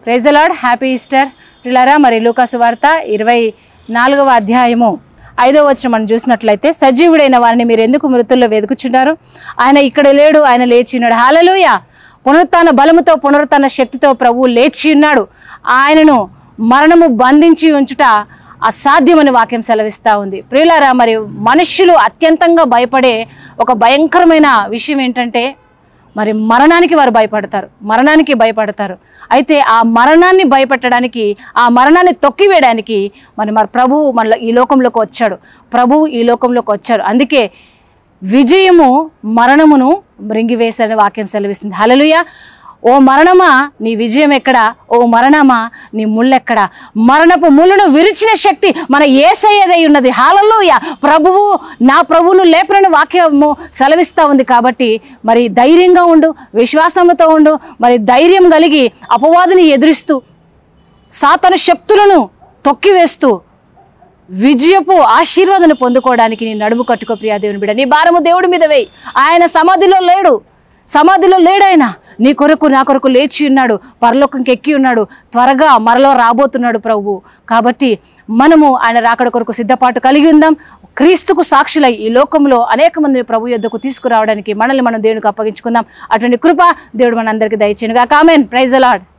praise lord happy Easter పిల్లరా మరి లూకాసు వార్త ఇరవై నాలుగవ అధ్యాయము ఐదో వచ్చిన మనం చూసినట్లయితే సజీవుడైన వారిని మీరు ఎందుకు మృతుల్లో వెతుకుచున్నారు ఆయన ఇక్కడ లేడు ఆయన లేచి ఉన్నాడు హాలలుయ పునరుత్న బలముతో పునరుత్న శక్తితో ప్రభువు లేచి ఉన్నాడు ఆయనను మరణము బంధించి ఉంచుట అసాధ్యమని వాక్యం సెలవిస్తూ ఉంది ప్రియులారా మరి మనుష్యులు అత్యంతంగా భయపడే ఒక భయంకరమైన విషయం ఏంటంటే మరి మరణానికి వారు భయపడతారు మరణానికి భయపడతారు అయితే ఆ మరణాన్ని భయపెట్టడానికి ఆ మరణాన్ని తొక్కివేయడానికి మరి మరి ప్రభువు మన ఈ లోకంలోకి వచ్చాడు ప్రభువు ఈ లోకంలోకి వచ్చాడు అందుకే విజయము మరణమును మృంగివేసని వాక్యం సెలవిస్తుంది హలలుయ ఓ మరణమా నీ విజయం ఎక్కడ ఓ మరణమా నీ ముళ్ళెక్కడ మరణపు ముళ్ళను విరిచిన శక్తి మన ఏసయ్యదై ఉన్నది హాలలోయ ప్రభువు నా ప్రభువును లేపనని వాక్యము సెలవిస్తూ ఉంది కాబట్టి మరి ధైర్యంగా ఉండు విశ్వాసంతో ఉండు మరి ధైర్యం కలిగి అపవాదిని ఎదురిస్తూ సాతన శక్తులను తొక్కివేస్తూ విజయపు ఆశీర్వాదం పొందుకోవడానికి నీ నడుము కట్టుకో ప్రియా దేవుని బిడ్డ నీ భారము దేవుడి మీద వేయి ఆయన సమాధిలో లేడు సమాధిలో లేడాయన నీ కొరకు నా కొరకు లేచి ఉన్నాడు పరలోకంకి ఎక్కి ఉన్నాడు త్వరగా మరలో రాబోతున్నాడు ప్రభు కాబట్టి మనము ఆయన రాకడ కొరకు సిద్ధపాటు కలిగి ఉందాం క్రీస్తుకు సాక్షులై ఈ లోకంలో అనేక మందిని ప్రభు యొద్దకు తీసుకురావడానికి మనల్ని మనం దేవునికి అప్పగించుకుందాం అటువంటి కృప దేవుడు మనందరికీ దయచేయనుగా కామెన్ ప్రైజ్ అలాడ్